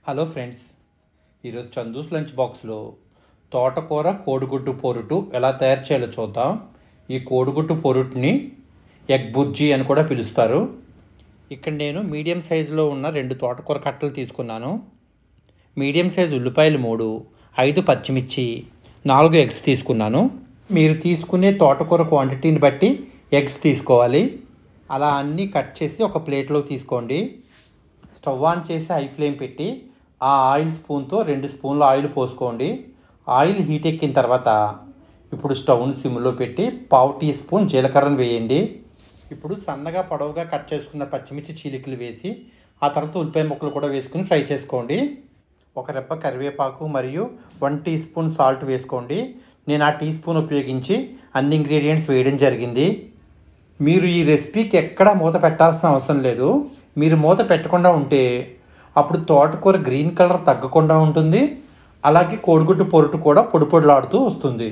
hello friends ఈరోజు Chandu's lunch బాక్స్లో తోటకూర కోడిగుడ్డు పొరుటు ఎలా తయారు చేయాలో చూద్దాం ఈ కోడిగుడ్డు పొరుటుని ఎగ్ బుర్జీ అని కూడా పిలుస్తారు ఇక్కడ నేను మీడియం సైజులో ఉన్న రెండు తోటకూర కట్టలు తీసుకున్నాను మీడియం సైజు ఉల్లిపాయలు మూడు ఐదు పచ్చిమిర్చి నాలుగు ఎగ్స్ తీసుకున్నాను మీరు తీసుకునే తోటకూర క్వాంటిటీని బట్టి ఎగ్స్ తీసుకోవాలి అలా అన్నీ కట్ చేసి ఒక ప్లేట్లో తీసుకోండి స్టవ్ ఆన్ చేసి హై ఫ్లేమ్ పెట్టి ఆ ఆయిల్ స్పూన్తో రెండు స్పూన్ల ఆయిల్ పోసుకోండి ఆయిల్ హీట్ ఎక్కిన తర్వాత ఇప్పుడు స్టవ్ని సిమ్లో పెట్టి పావు టీ స్పూన్ జీలకర్రను వేయండి ఇప్పుడు సన్నగా పొడవుగా కట్ చేసుకున్న పచ్చిమిర్చి చీలికలు వేసి ఆ తర్వాత ఉల్లిపాయ ముక్కలు కూడా వేసుకుని ఫ్రై చేసుకోండి ఒక రెప్ప కరివేపాకు మరియు వన్ టీ స్పూన్ సాల్ట్ వేసుకోండి నేను ఆ టీ స్పూన్ ఉపయోగించి అన్ని ఇంగ్రీడియంట్స్ వేయడం జరిగింది మీరు ఈ రెసిపీకి ఎక్కడా మూత పెట్టాల్సిన అవసరం లేదు మీరు మూత పెట్టకుండా ఉంటే అప్పుడు తోటకూర గ్రీన్ కలర్ తగ్గకుండా ఉంటుంది అలాగే కోడిగుడ్డు పొరుటు కూడా పొడి పొడిలాడుతూ వస్తుంది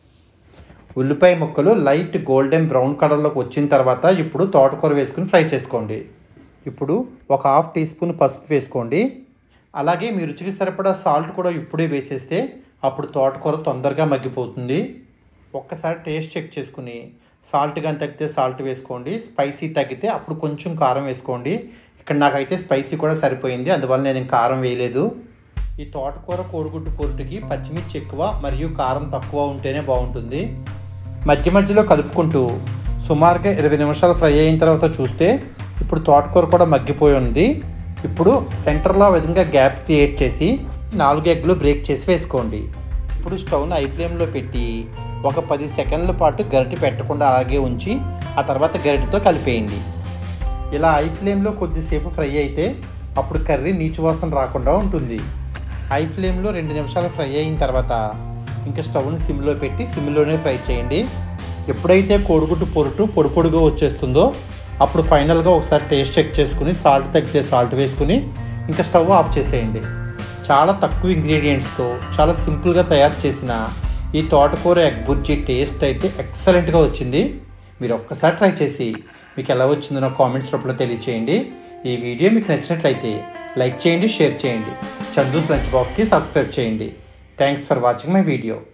ఉల్లిపాయ ముక్కలు లైట్ గోల్డెన్ బ్రౌన్ కలర్లోకి వచ్చిన తర్వాత ఇప్పుడు తోటకూర వేసుకుని ఫ్రై చేసుకోండి ఇప్పుడు ఒక హాఫ్ టీ స్పూన్ పసుపు వేసుకోండి అలాగే మీ రుచికి సరిపడా సాల్ట్ కూడా ఇప్పుడే వేసేస్తే అప్పుడు తోటకూర తొందరగా మగ్గిపోతుంది ఒక్కసారి టేస్ట్ చెక్ చేసుకుని సాల్ట్ కానీ తగ్గితే సాల్ట్ వేసుకోండి స్పైసీ తగ్గితే అప్పుడు కొంచెం కారం వేసుకోండి ఇక్కడ నాకైతే స్పైసీ కూడా సరిపోయింది అందువల్ల నేను కారం వేయలేదు ఈ తోటకూర కోడిగుడ్డు పొరుటుకి పచ్చిమిర్చి ఎక్కువ మరియు కారం తక్కువ ఉంటేనే బాగుంటుంది మధ్య మధ్యలో కలుపుకుంటూ సుమారుగా ఇరవై నిమిషాలు ఫ్రై అయిన తర్వాత చూస్తే ఇప్పుడు తోటకూర కూడా మగ్గిపోయి ఉంది ఇప్పుడు సెంటర్లో ఆ విధంగా గ్యాప్ క్రియేట్ చేసి నాలుగు ఎగ్లు బ్రేక్ చేసి వేసుకోండి ఇప్పుడు స్టవ్ను హై ఫ్లేమ్లో పెట్టి ఒక పది సెకండ్ల పాటు గరిటె పెట్టకుండా అలాగే ఉంచి ఆ తర్వాత గరిటెతో కలిపేయండి ఇలా హై ఫ్లేమ్లో కొద్దిసేపు ఫ్రై అయితే అప్పుడు కర్రీ నీచు వాసన రాకుండా ఉంటుంది హై ఫ్లేమ్లో రెండు నిమిషాలు ఫ్రై అయిన తర్వాత ఇంకా స్టవ్ని సిమ్లో పెట్టి సిమ్లోనే ఫ్రై చేయండి ఎప్పుడైతే కోడిగుడ్డు పొరుటు పొడి పొడిగా వచ్చేస్తుందో అప్పుడు ఫైనల్గా ఒకసారి టేస్ట్ చెక్ చేసుకుని సాల్ట్ తగ్గితే సాల్ట్ వేసుకుని ఇంకా స్టవ్ ఆఫ్ చేసేయండి చాలా తక్కువ ఇంగ్రీడియంట్స్తో చాలా సింపుల్గా తయారు చేసిన ఈ తోటకూర ఎగ్ బుర్జీ టేస్ట్ అయితే ఎక్సలెంట్గా వచ్చింది మీరు ఒక్కసారి ట్రై చేసి మీకు ఎలా వచ్చిందో నా కామెంట్స్ రూపంలో తెలియచేయండి ఈ వీడియో మీకు నచ్చినట్లయితే లైక్ చేయండి షేర్ చేయండి చందూస్ లంచ్ బాక్స్కి సబ్స్క్రైబ్ చేయండి thanks for watching my video